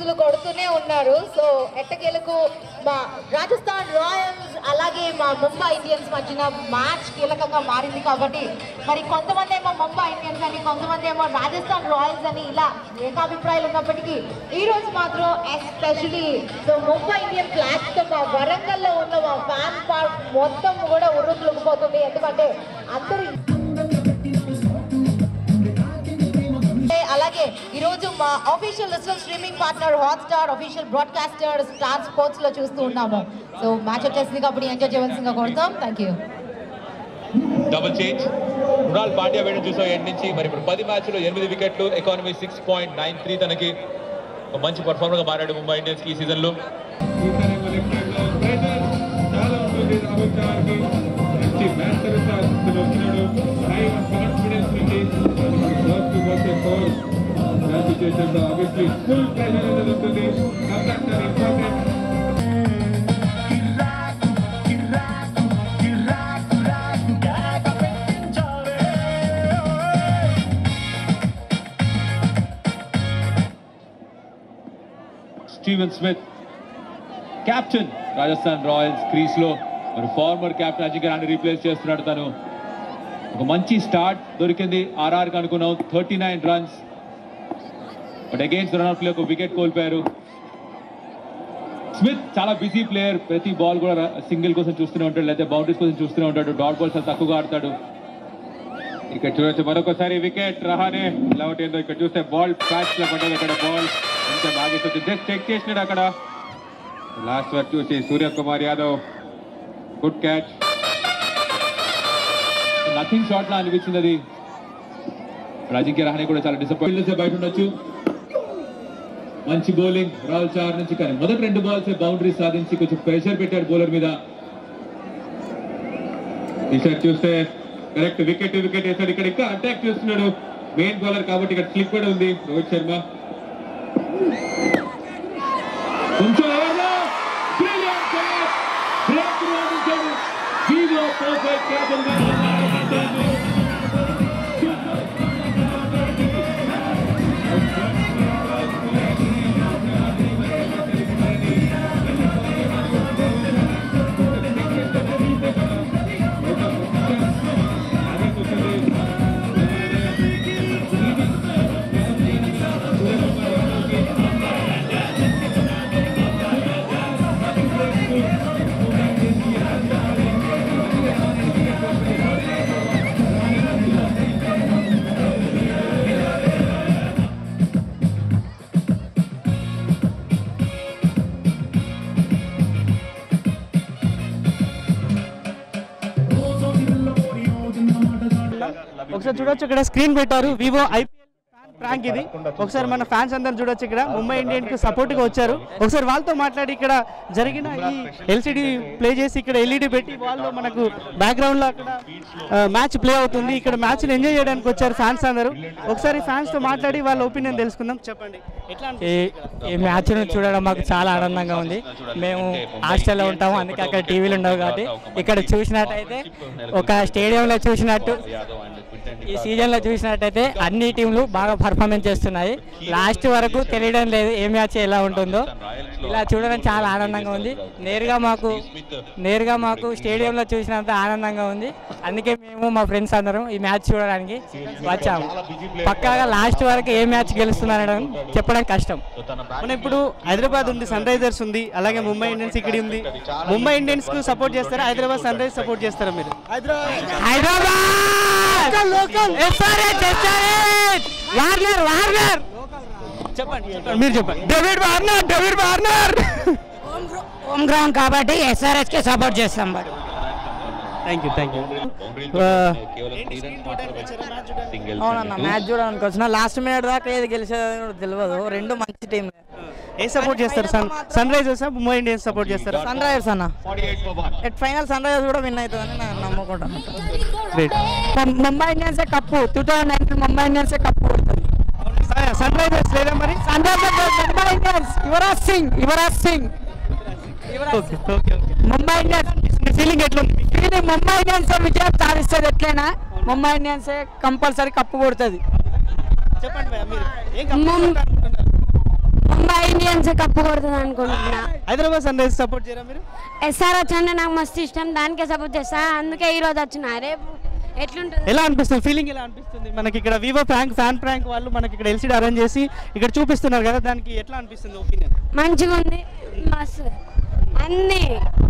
సిక్స్లు కొడుతూనే ఉన్నారు సో ఎట్టకేలకు మా రాజస్థాన్ రాయల్స్ అలాగే మా ముంబై ఇండియన్స్ మధ్యన మ్యాచ్ కీలకంగా మారింది కాబట్టి మరి కొంతమంది ఏమో ముంబై ఇండియన్స్ అని కొంతమంది ఏమో రాజస్థాన్ రాయల్స్ అని ఇలా ఏకాభిప్రాయాలు ఉన్నప్పటికీ ఈ రోజు మాత్రం especially so Mumbai Indian flag తో మా వరంగల్లో ఉన్న మా ఫ్యాన్ పార్క్ మొత్తం కూడా ఉర్రుకులుకుపోతుంది ఎందుకంటే అందరూ అలాగే ఈరోజు మా official list streaming partner Hotstar official broadcaster Star Sports లో చూస్తూ ఉన్నాము సో మ్యాచ్ వచ్చేసింది కాబట్టి ఎంజాయ్ చేయవలసిందిగా కొడతాం thank you double change Mrunal Pandya వేయడం చూసాం ఎండ్ నుంచి మరి ఇప్పుడు పది మ్యాచ్లు ఎనిమిది వికెట్లు economy six point nine three తనకి ఒక మంచి పర్ఫార్మర్ గా మారాడు ముంబై ఇండియన్స్ ఈ సీజన్ లో చాలా ఉంటుంది రాహుల్ చౌహాన్కి మంచి మ్యాచ్ తర్వాత అసలు వచ్చినాడు హై కాన్ఫిడెన్స్ ఉంది ఫస్ట్ వచ్చే ఫోర్ మ్యాచ్ సిచ్యువేషన్లో ఆబ్వియస్లీ ఫుల్ ప్రెషర్ అనేది ఉంటుంది conductor important Steven Smith captain Rajasthan Royals crease లో మరి former captain Ajinkya Rahane replace చేస్తున్నాడు తను ఒక మంచి స్టార్ట్ దొరికింది ఆర్ఆర్ కి అనుకున్నాం thirty nine runs but against run out ఒక వికెట్ కోల్పోయారు స్మిత్ చాలా బిజీ ప్లేయర్ ప్రతి బాల్ కూడా సింగిల్ కోసం చూస్తూనే ఉంటాడు లేకపోతే బౌండరీస్ కోసం చూస్తూనే ఉంటాడు డాట్ బాల్స్ చాలా తక్కువగా ఆడతాడు ఇక్కడ చూడొచ్చు మరొకసారి వికెట్ రహానే ఎలా ఏందో ఇక్కడ చూస్తే బాల్ ప్యాచ్ లో పడ్డది అక్కడ బాల్ కొంచెం ఆగేస్తుంది జస్ట్ చెక్ చేసినాడు అక్కడ లాస్ట్ వరకు చూసి Suryakumar Yadav good catch nothing shot లా అనిపించింది అది ఇప్పుడు అజింక్య రహానే కూడా చాలా డిసప్పాయింట్ బయట ఉండొచ్చు మంచి బౌలింగ్ రాహుల్ చార్ నుంచి కానీ మొదటి రెండు బాల్స్ బౌండరీ సాధించి కొంచెం ప్రెషర్ పెట్టాడు బౌలర్ మీద ఈసారి చూస్తే కరెక్ట్ వికెట్ వికెట్ వేసాడు ఇక్కడ ఇంకా అటాక్ చేస్తున్నాడు మెయిన్ బౌలర్ కాబట్టి ఇక్కడ స్లిప్ కూడా ఉంది రోహిత్ శర్మ కొంచెం ఎవరిలో? Brilliant catch! Breakthrough అందించాడు. Zero perfect catch అందించాడు. ఒకసారి చూడొచ్చు ఇక్కడ స్క్రీన్ పెట్టారు వివో ఐపీఎల్ ప్రాంక్ ఇది ఒకసారి మన ఫ్యాన్స్ అందరు చూడొచ్చు ఇక్కడ ముంబై ఇండియన్ కి సపోర్ట్ గా వచ్చారు ఒకసారి వాళ్ళతో మాట్లాడి ఇక్కడ జరిగిన ఈ ఎల్సిడి ప్లే చేసి ఇక్కడ ఎల్ఈడి పెట్టి వాళ్ళు మనకు బ్యాక్గ్రౌండ్ లో అక్కడ మ్యాచ్ ప్లే అవుతుంది ఇక్కడ మ్యాచ్ ఎంజాయ్ చేయడానికి వచ్చారు ఫ్యాన్స్ అందరూ ఒకసారి ఫ్యాన్స్ తో మాట్లాడి వాళ్ళ ఒపీనియన్ తెలుసుకుందాం చెప్పండి ఎట్లా ఈ ఈ మ్యాచ్ను చూడడం మాకు చాలా ఆనందంగా ఉంది మేము హాస్టల్లో ఉంటాము అందుకే అక్కడ టీవీలు ఉండవు కాబట్టి ఇక్కడ చూసినట్టయితే ఒక స్టేడియంలో చూసినట్టు ఈ సీజన్లో చూసినట్టయితే అన్ని టీంలు బాగా పర్ఫార్మెన్స్ చేస్తున్నాయి లాస్ట్ వరకు తెలియడం లేదు ఏ మ్యాచ్ ఎలా ఉంటుందో ఇలా చూడడం చాలా ఆనందంగా ఉంది నేరుగా మాకు నేరుగా మాకు స్టేడియంలో చూసినంత ఆనందంగా ఉంది అందుకే మేము మా ఫ్రెండ్స్ అందరం ఈ మ్యాచ్ చూడడానికి వచ్చాము పక్కాగా లాస్ట్ వరకు ఏ మ్యాచ్ గెలుస్తుందనడం చెప్పడం కష్టం మన ఇప్పుడు హైదరాబాద్ ఉంది సన్ రైజర్స్ ఉంది అలాగే ముంబై ఇండియన్స్ ఇక్కడ ఉంది ముంబై ఇండియన్స్ కు సపోర్ట్ చేస్తారా హైదరాబాద్ సన్ రైజర్స్ సపోర్ట్ చేస్తారా మీరు Hyderabad SRH SRH Warner Warner చెప్పండి చెప్పండి మీరు చెప్పండి David Warner David Warner home ground కాబట్టి ఎస్ఆర్హెచ్ కి సపోర్ట్ చేస్తాం మరి థ్యాంక్ యూ థ్యాంక్ యూ అవునన్న మ్యాచ్ చూడడానికి వచ్చిన లాస్ట్ మినిట్ దాకా ఏది గెలిచేది కూడా తెలియదు రెండు మంచి టీం ఏ సపోర్ట్ చేస్తారు Sun Sun Risers Mumbai Indians support చేస్తారా సన్ రైజర్స్ అన్న ఎట్ ఫైనల్ సన్ రైజర్స్ కూడా విన్ అవుతుందని నేను నమ్ముకుంటాను great Mumbai Indians cup two thousand nineteen Mumbai Indians cup కొడుతుంది సన్ రైజర్స్ లేదా మరి Sun Risers Mumbai Indians Yuvraj Singh Yuvraj Singh okay okay okay Mumbai Indians మీ ఫీలింగ్ ఎట్లా ఉంది ఫీలింగ్ ముంబై ఇండియన్స్ విజయం సాధిస్తుంది ఎట్లయినా ముంబై ఇండియన్స్ కంపల్సరీ కప్పు కొడుతుంది చెప్పండి భయ్యా మీరు ఏం ముం- కంప్లీట్ ముంబై ఇండియన్స్ కప్పు కొడుతుంది అనుకుంటున్నా హైదరాబాద్ సన్ రైజర్స్ సపోర్ట్ చేయరా మీరు ఎస్ఆర్హెచ్ అంటే నాకు మస్తు ఇష్టం దానికే సపోర్ట్ చేస్తా అందుకే ఈ రోజు వచ్చిన రేపు ఎట్లుంటుంది ఎలా అనిపిస్తుంది ఫీలింగ్ ఎలా అనిపిస్తుంది మనకి ఇక్కడ వివో ప్రాంక్ ఫ్యాన్ ప్రాంక్ వాళ్ళు మనకి ఇక్కడ ఎల్సీడీ అరేంజ్ చేసి ఇక్కడ చూపిస్తున్నారు కదా దానికి ఎట్లా అనిపిస్తుంది ఒపీనియన్ మంచిగా ఉంది మస్తు అన్ని